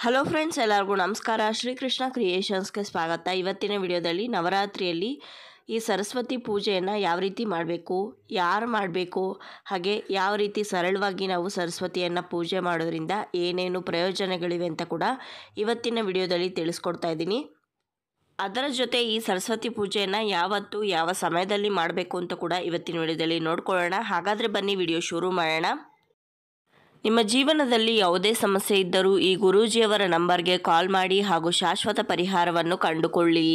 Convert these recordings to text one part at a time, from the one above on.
hello friends ಎಲ್ಲರಿಗೂ ನಮಸ್ಕಾರ ಶ್ರೀಕೃಷ್ಣ ಕ್ರಿಯೇಷನ್ಸ್ಗೆ ಸ್ವಾಗತ ಇವತ್ತಿನ ವಿಡಿಯೋದಲ್ಲಿ ನವರಾತ್ರಿಯಲ್ಲಿ ಈ ಸರಸ್ವತಿ ಪೂಜೆಯನ್ನು ಯಾವ ರೀತಿ ಮಾಡಬೇಕು ಯಾರು ಮಾಡಬೇಕು ಹಾಗೆ ಯಾವ ರೀತಿ ಸರಳವಾಗಿ ನಾವು ಸರಸ್ವತಿಯನ್ನು ಪೂಜೆ ಮಾಡೋದ್ರಿಂದ ಏನೇನು ಪ್ರಯೋಜನಗಳಿವೆ ಅಂತ ಕೂಡ ಇವತ್ತಿನ ವಿಡಿಯೋದಲ್ಲಿ ತಿಳಿಸ್ಕೊಡ್ತಾ ಇದ್ದೀನಿ ಅದರ ಜೊತೆ ಈ ಸರಸ್ವತಿ ಪೂಜೆಯನ್ನು ಯಾವತ್ತು ಯಾವ ಸಮಯದಲ್ಲಿ ಮಾಡಬೇಕು ಅಂತ ಕೂಡ ಇವತ್ತಿನ ವಿಡಿಯೋದಲ್ಲಿ ನೋಡ್ಕೊಳ್ಳೋಣ ಹಾಗಾದರೆ ಬನ್ನಿ ವಿಡಿಯೋ ಶುರು ಮಾಡೋಣ ನಿಮ್ಮ ಜೀವನದಲ್ಲಿ ಯಾವುದೇ ಸಮಸ್ಯೆ ಇದ್ದರೂ ಈ ಗುರೂಜಿಯವರ ನಂಬರ್ಗೆ ಕಾಲ್ ಮಾಡಿ ಹಾಗೂ ಶಾಶ್ವತ ಪರಿಹಾರವನ್ನು ಕಂಡುಕೊಳ್ಳಿ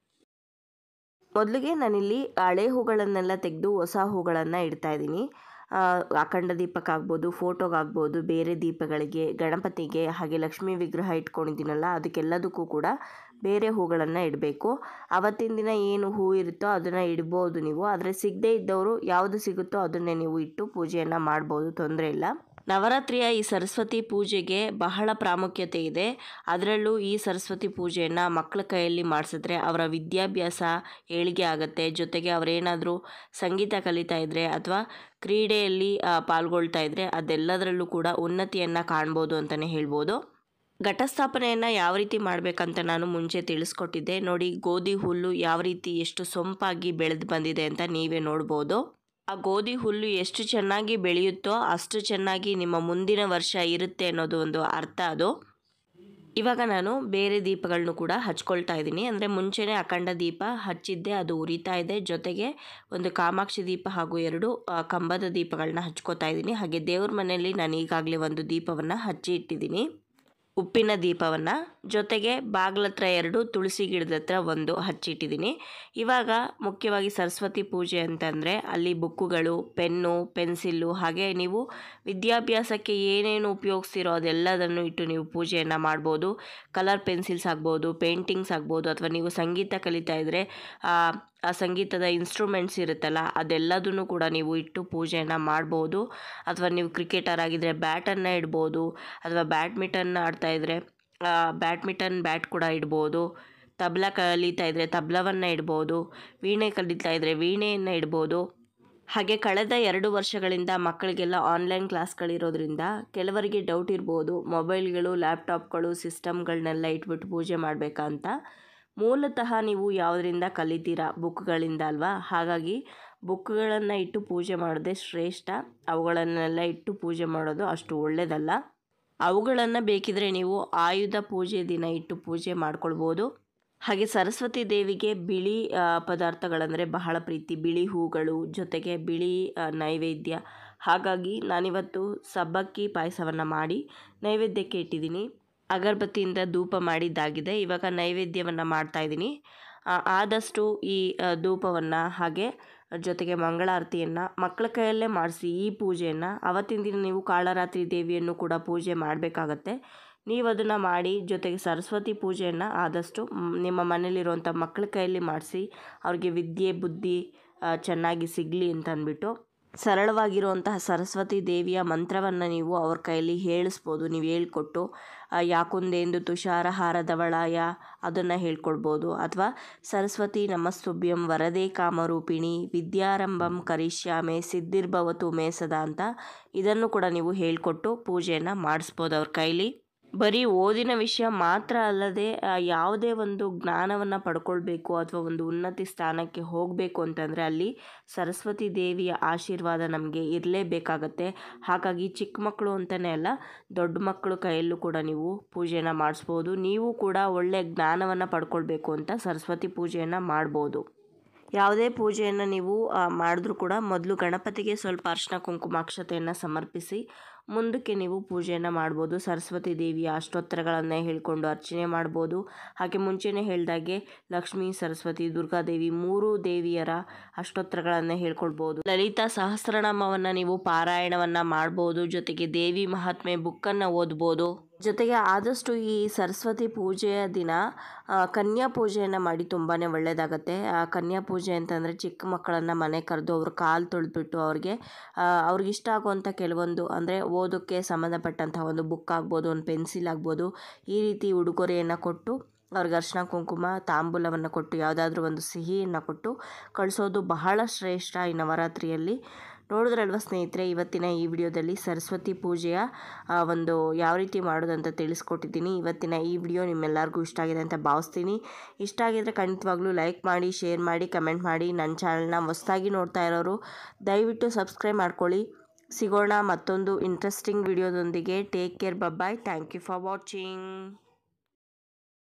ಮೊದಲಿಗೆ ನಾನಿಲ್ಲಿ ಹಳೆ ಹೂಗಳನ್ನೆಲ್ಲ ತೆಗೆದು ಹೊಸ ಹೂಗಳನ್ನು ಇಡ್ತಾ ಇದ್ದೀನಿ ಆ, ಅಖಂಡ ದೀಪಕ್ಕಾಗ್ಬೋದು ಫೋಟೋಗಾಗ್ಬೋದು ಬೇರೆ ದೀಪಗಳಿಗೆ ಗಣಪತಿಗೆ ಹಾಗೆ ಲಕ್ಷ್ಮೀ ವಿಗ್ರಹ ಇಟ್ಕೊಂಡಿದ್ದೀನಲ್ಲ ಅದಕ್ಕೆಲ್ಲದಕ್ಕೂ ಕೂಡ ಬೇರೆ ಹೂಗಳನ್ನು ಇಡಬೇಕು ಅವತ್ತಿನ ದಿನ ಏನು ಹೂ ಇರುತ್ತೋ ಅದನ್ನು ಇಡ್ಬೋದು ನೀವು ಆದರೆ ಸಿಗದೇ ಇದ್ದವರು ಯಾವುದು ಸಿಗುತ್ತೋ ಅದನ್ನೇ ನೀವು ಇಟ್ಟು ಪೂಜೆಯನ್ನು ಮಾಡ್ಬೋದು ತೊಂದರೆ ಇಲ್ಲ ನವರಾತ್ರಿಯ ಈ ಸರಸ್ವತಿ ಪೂಜೆಗೆ ಬಹಳ ಪ್ರಾಮುಖ್ಯತೆ ಇದೆ ಅದರಲ್ಲೂ ಈ ಸರಸ್ವತಿ ಪೂಜೆಯನ್ನು ಮಕ್ಕಳ ಕೈಯಲ್ಲಿ ಮಾಡಿಸಿದ್ರೆ ಅವರ ವಿದ್ಯಾಭ್ಯಾಸ ಏಳಿಗೆ ಆಗುತ್ತೆ ಜೊತೆಗೆ ಅವರೇನಾದರೂ ಸಂಗೀತ ಕಲಿತಾ ಇದ್ದರೆ ಅಥವಾ ಕ್ರೀಡೆಯಲ್ಲಿ ಆ, ಪಾಲ್ಗೊಳ್ತಾ ಇದ್ದರೆ ಅದೆಲ್ಲದರಲ್ಲೂ ಕೂಡ ಉನ್ನತಿಯನ್ನು ಕಾಣ್ಬೋದು ಅಂತಲೇ ಹೇಳ್ಬೋದು ಘಟಸ್ಥಾಪನೆಯನ್ನು ಯಾವ ರೀತಿ ಮಾಡಬೇಕಂತ ನಾನು ಮುಂಚೆ ತಿಳಿಸ್ಕೊಟ್ಟಿದ್ದೆ ನೋಡಿ ಗೋಧಿ ಹುಲ್ಲು ಯಾವ ರೀತಿ ಎಷ್ಟು ಸೊಂಪಾಗಿ ಬೆಳೆದು ಬಂದಿದೆ ಅಂತ ನೀವೇ ನೋಡ್ಬೋದು ಆ ಗೋಧಿ ಹುಲ್ಲು ಎಷ್ಟು ಚೆನ್ನಾಗಿ ಬೆಳೆಯುತ್ತೋ ಅಷ್ಟು ಚೆನ್ನಾಗಿ ನಿಮ್ಮ ಮುಂದಿನ ವರ್ಷ ಇರುತ್ತೆ ಅನ್ನೋದು ಒಂದು ಅರ್ಥ ಅದು ಇವಾಗ ನಾನು ಬೇರೆ ದೀಪಗಳನ್ನು ಕೂಡ ಹಚ್ಕೊಳ್ತಾ ಇದ್ದೀನಿ ಅಂದರೆ ಮುಂಚೆನೇ ಅಖಂಡ ದೀಪ ಹಚ್ಚಿದ್ದೆ ಅದು ಉರಿತಾ ಇದೆ ಜೊತೆಗೆ ಒಂದು ಕಾಮಾಕ್ಷಿ ದೀಪ ಹಾಗೂ ಎರಡು ಆ, ಕಂಬದ ದೀಪಗಳನ್ನ ಹಚ್ಕೋತಾ ಇದ್ದೀನಿ ಹಾಗೆ ದೇವ್ರ ಮನೆಯಲ್ಲಿ ನಾನು ಈಗಾಗಲೇ ಒಂದು ದೀಪವನ್ನು ಹಚ್ಚಿ ಇಟ್ಟಿದ್ದೀನಿ ಉಪ್ಪಿನ ದೀಪವನ್ನು ಜೊತೆಗೆ ಬಾಗ್ಲತ್ರ ಎರಡು ತುಳಸಿ ಗಿಡದ ಹತ್ರ ಒಂದು ಹಚ್ಚಿಟ್ಟಿದ್ದೀನಿ ಇವಾಗ ಮುಖ್ಯವಾಗಿ ಸರಸ್ವತಿ ಪೂಜೆ ಅಂತಂದರೆ ಅಲ್ಲಿ ಬುಕ್ಕುಗಳು ಪೆನ್ನು ಪೆನ್ಸಿಲ್ಲು ಹಾಗೆ ನೀವು ವಿದ್ಯಾಭ್ಯಾಸಕ್ಕೆ ಏನೇನು ಉಪಯೋಗಿಸ್ತಿರೋ ಅದೆಲ್ಲದನ್ನು ಇಟ್ಟು ನೀವು ಪೂಜೆಯನ್ನು ಮಾಡ್ಬೋದು ಕಲರ್ ಪೆನ್ಸಿಲ್ಸ್ ಆಗ್ಬೋದು ಪೇಂಟಿಂಗ್ಸ್ ಆಗ್ಬೋದು ಅಥವಾ ನೀವು ಸಂಗೀತ ಕಲಿತಾ ಇದ್ದರೆ ಆ ಸಂಗೀತದ ಇನ್ಸ್ಟ್ರೂಮೆಂಟ್ಸ್ ಇರುತ್ತಲ್ಲ ಅದೆಲ್ಲದನ್ನು ಕೂಡ ನೀವು ಇಟ್ಟು ಪೂಜೆಯನ್ನು ಮಾಡ್ಬೋದು ಅಥವಾ ನೀವು ಕ್ರಿಕೆಟರ್ ಆಗಿದ್ದರೆ ಬ್ಯಾಟನ್ನು ಇಡ್ಬೋದು ಅಥವಾ ಬ್ಯಾಡ್ಮಿಂಟನ್ ಆಡ್ತಾ ಇದ್ದರೆ ಬ್ಯಾಡ್ಮಿಂಟನ್ ಬ್ಯಾಟ್ ಕೂಡ ಇಡ್ಬೋದು ತಬಲ ಕಲಿತಾ ಇದ್ದರೆ ತಬಲವನ್ನು ಇಡ್ಬೋದು ವೀಣೆ ಕಲಿತಾ ಇದ್ದರೆ ವೀಣೆಯನ್ನು ಇಡ್ಬೋದು ಹಾಗೆ ಕಳೆದ ಎರಡು ವರ್ಷಗಳಿಂದ ಮಕ್ಕಳಿಗೆಲ್ಲ ಆನ್ಲೈನ್ ಕ್ಲಾಸ್ಗಳಿರೋದ್ರಿಂದ ಕೆಲವರಿಗೆ ಡೌಟ್ ಇರ್ಬೋದು ಮೊಬೈಲ್ಗಳು ಲ್ಯಾಪ್ಟಾಪ್ಗಳು ಸಿಸ್ಟಮ್ಗಳನ್ನೆಲ್ಲ ಇಟ್ಬಿಟ್ಟು ಪೂಜೆ ಮಾಡಬೇಕಂತ ಮೂಲತಃ ನೀವು ಯಾವುದರಿಂದ ಕಲಿತೀರಾ ಬುಕ್ಗಳಿಂದ ಅಲ್ವಾ ಹಾಗಾಗಿ ಬುಕ್ಗಳನ್ನು ಇಟ್ಟು ಪೂಜೆ ಮಾಡೋದೇ ಶ್ರೇಷ್ಠ ಅವುಗಳನ್ನೆಲ್ಲ ಇಟ್ಟು ಪೂಜೆ ಮಾಡೋದು ಅಷ್ಟು ಒಳ್ಳೆಯದಲ್ಲ ಅವುಗಳನ್ನು ಬೇಕಿದ್ರೆ ನೀವು ಆಯುಧ ಪೂಜೆ ದಿನ ಇಟ್ಟು ಪೂಜೆ ಮಾಡ್ಕೊಳ್ಬೋದು ಹಾಗೆ ಸರಸ್ವತಿ ದೇವಿಗೆ ಬಿಳಿ ಆ, ಪದಾರ್ಥಗಳಂದರೆ ಬಹಳ ಪ್ರೀತಿ ಬಿಳಿ ಹೂಗಳು ಜೊತೆಗೆ ಬಿಳಿ ಆ, ನೈವೇದ್ಯ ಹಾಗಾಗಿ ನಾನಿವತ್ತು ಸಬ್ಬಕ್ಕಿ ಪಾಯಸವನ್ನು ಮಾಡಿ ನೈವೇದ್ಯಕ್ಕೆ ಇಟ್ಟಿದ್ದೀನಿ ಅಗರಬತ್ತಿಯಿಂದ ಧೂಪ ಮಾಡಿದ್ದಾಗಿದೆ ಇವಾಗ ನೈವೇದ್ಯವನ್ನು ಮಾಡ್ತಾಯಿದ್ದೀನಿ ಆದಷ್ಟು ಈ ಧೂಪವನ್ನು ಹಾಗೆ ಜೊತೆಗೆ ಮಂಗಳಾರತಿಯನ್ನು ಮಕ್ಕಳ ಕೈಯಲ್ಲೇ ಮಾಡಿಸಿ ಈ ಪೂಜೆಯನ್ನು ಅವತ್ತಿನ ದಿನ ನೀವು ಕಾಳರಾತ್ರಿ ದೇವಿಯನ್ನು ಕೂಡ ಪೂಜೆ ಮಾಡಬೇಕಾಗತ್ತೆ ನೀವು ಅದನ್ನು ಮಾಡಿ ಜೊತೆಗೆ ಸರಸ್ವತಿ ಪೂಜೆಯನ್ನು ಆದಷ್ಟು ಮ್, ನಿಮ್ಮ ಮನೇಲಿರುವಂಥ ಮಕ್ಕಳ ಕೈಯಲ್ಲಿ ಮಾಡಿಸಿ ಅವ್ರಿಗೆ ವಿದ್ಯೆ ಬುದ್ಧಿ ಆ, ಚೆನ್ನಾಗಿ ಸಿಗಲಿ ಅಂತ ಅಂದ್ಬಿಟ್ಟು ಸರಳವಾಗಿರುವಂತಹ ಸರಸ್ವತಿ ದೇವಿಯ ಮಂತ್ರವನ್ನು ನೀವು ಅವ್ರ ಕೈಯಲ್ಲಿ ಹೇಳಿಸ್ಬೋದು ನೀವು ಹೇಳ್ಕೊಟ್ಟು ಆ, ಯಾಕುಂದೇಂದು ತುಷಾರಹಾರದವಳಾಯ ಅದನ್ನು ಹೇಳ್ಕೊಡ್ಬೋದು ಅಥವಾ ಸರಸ್ವತಿ ನಮಸ್ತುಭ್ಯಂ ವರದೇ ಕಾಮರೂಪಿಣಿ ವಿದ್ಯಾರಂಭಂ ಕರಿಷ್ಯಾಮೆ ಸಿದ್ಧಿರ್ಭವತು ಮೇ ಸದಾ ಅಂತ ಇದನ್ನು ಕೂಡ ನೀವು ಹೇಳ್ಕೊಟ್ಟು ಪೂಜೆಯನ್ನು ಮಾಡಿಸ್ಬೋದು ಅವ್ರ ಕೈಲಿ ಬರೀ ಓದಿನ ವಿಷಯ ಮಾತ್ರ ಅಲ್ಲದೆ ಆ, ಯಾವುದೇ ಒಂದು ಜ್ಞಾನವನ್ನು ಪಡ್ಕೊಳ್ಬೇಕು ಅಥವಾ ಒಂದು ಉನ್ನತಿ ಸ್ಥಾನಕ್ಕೆ ಹೋಗಬೇಕು ಅಂತಂದರೆ ಅಲ್ಲಿ ಸರಸ್ವತಿ ದೇವಿಯ ಆಶೀರ್ವಾದ ನಮಗೆ ಇರಲೇಬೇಕಾಗತ್ತೆ ಹಾಗಾಗಿ ಚಿಕ್ಕ ಮಕ್ಕಳು ಅಂತಲೇ ಅಲ್ಲ ದೊಡ್ಡ ಮಕ್ಕಳು ಕೈಯಲ್ಲೂ ಕೂಡ ನೀವು ಪೂಜೆನ ಮಾಡಿಸ್ಬೋದು ನೀವು ಕೂಡ ಒಳ್ಳೆಯ ಜ್ಞಾನವನ್ನು ಪಡ್ಕೊಳ್ಬೇಕು ಅಂತ ಸರಸ್ವತಿ ಪೂಜೆಯನ್ನು ಮಾಡ್ಬೋದು ಯಾವುದೇ ಪೂಜೆಯನ್ನು ನೀವು ಆ, ಮಾಡಿದ್ರೂ ಕೂಡ ಮೊದಲು ಗಣಪತಿಗೆ ಸ್ವಲ್ಪ ಅರ್ಶಿನ ಕುಂಕುಮಾಕ್ಷತೆಯನ್ನು ಸಮರ್ಪಿಸಿ ಮುಂದಕ್ಕೆ ನೀವು ಪೂಜೆಯನ್ನು ಮಾಡ್ಬೋದು ಸರಸ್ವತಿ ದೇವಿಯ ಅಷ್ಟೋತ್ತರಗಳನ್ನೇ ಹೇಳ್ಕೊಂಡು ಅರ್ಚನೆ ಮಾಡ್ಬೋದು ಹಾಗೆ ಮುಂಚೆನೇ ಹೇಳ್ದಾಗೆ ಲಕ್ಷ್ಮೀ ಸರಸ್ವತಿ ದುರ್ಗಾದೇವಿ ಮೂರು ದೇವಿಯರ ಅಷ್ಟೋತ್ತರಗಳನ್ನೇ ಹೇಳ್ಕೊಳ್ಬೋದು ಲಲಿತಾ ಸಹಸ್ರನಾಮವನ್ನು ನೀವು ಪಾರಾಯಣವನ್ನು ಮಾಡ್ಬೋದು ಜೊತೆಗೆ ದೇವಿ ಮಹಾತ್ಮೆ ಬುಕ್ಕನ್ನು ಓದ್ಬೋದು ಜೊತೆಗೆ ಆದಷ್ಟು ಈ ಸರಸ್ವತಿ ಪೂಜೆಯ ದಿನ ಆ, ಕನ್ಯಾ ಪೂಜೆಯನ್ನು ಮಾಡಿ ತುಂಬಾ ಒಳ್ಳೆಯದಾಗತ್ತೆ ಆ ಕನ್ಯಾ ಪೂಜೆ ಅಂತಂದರೆ ಚಿಕ್ಕ ಮಕ್ಕಳನ್ನು ಮನೆ ಕರೆದು ಅವ್ರ ಕಾಲು ತೊಳೆದ್ಬಿಟ್ಟು ಅವ್ರಿಗೆ ಆ, ಅವ್ರಿಗೆ ಇಷ್ಟ ಆಗುವಂಥ ಕೆಲವೊಂದು ಅಂದರೆ ಓದೋಕ್ಕೆ ಸಂಬಂಧಪಟ್ಟಂತಹ ಒಂದು ಬುಕ್ ಆಗ್ಬೋದು ಒಂದು ಪೆನ್ಸಿಲ್ ಆಗ್ಬೋದು ಈ ರೀತಿ ಉಡುಗೊರೆಯನ್ನು ಕೊಟ್ಟು ಅವ್ರಿಗೆ ಅರ್ಶಿನ ಕುಂಕುಮ ತಾಂಬೂಲವನ್ನು ಕೊಟ್ಟು ಯಾವುದಾದ್ರೂ ಒಂದು ಸಿಹಿಯನ್ನು ಕೊಟ್ಟು ಕಳಿಸೋದು ಬಹಳ ಶ್ರೇಷ್ಠ ಈ ನವರಾತ್ರಿಯಲ್ಲಿ ನೋಡಿದ್ರಲ್ವ ಸ್ನೇಹಿತರೆ ಇವತ್ತಿನ ಈ ವಿಡಿಯೋದಲ್ಲಿ ಸರಸ್ವತಿ ಪೂಜೆಯ ಆ, ಒಂದು ಯಾವ ರೀತಿ ಮಾಡೋದಂತ ತಿಳಿಸ್ಕೊಟ್ಟಿದ್ದೀನಿ ಇವತ್ತಿನ ಈ ವಿಡಿಯೋ ನಿಮ್ಮೆಲ್ಲರಿಗೂ ಇಷ್ಟ ಆಗಿದೆ ಅಂತ ಭಾವಿಸ್ತೀನಿ ಇಷ್ಟ ಆಗಿದ್ರೆ ಖಂಡಿತವಾಗ್ಲೂ ಲೈಕ್ ಮಾಡಿ ಶೇರ್ ಮಾಡಿ ಕಮೆಂಟ್ ಮಾಡಿ ನನ್ನ ಚಾನಲ್ನ ಹೊಸ್ದಾಗಿ ನೋಡ್ತಾ ಇರೋರು ದಯವಿಟ್ಟು ಸಬ್ಸ್ಕ್ರೈಬ್ ಮಾಡ್ಕೊಳ್ಳಿ ಸಿಗೋಣ ಮತ್ತೊಂದು ಇಂಟ್ರೆಸ್ಟಿಂಗ್ ವಿಡಿಯೋದೊಂದಿಗೆ take care bye bye thank you for watching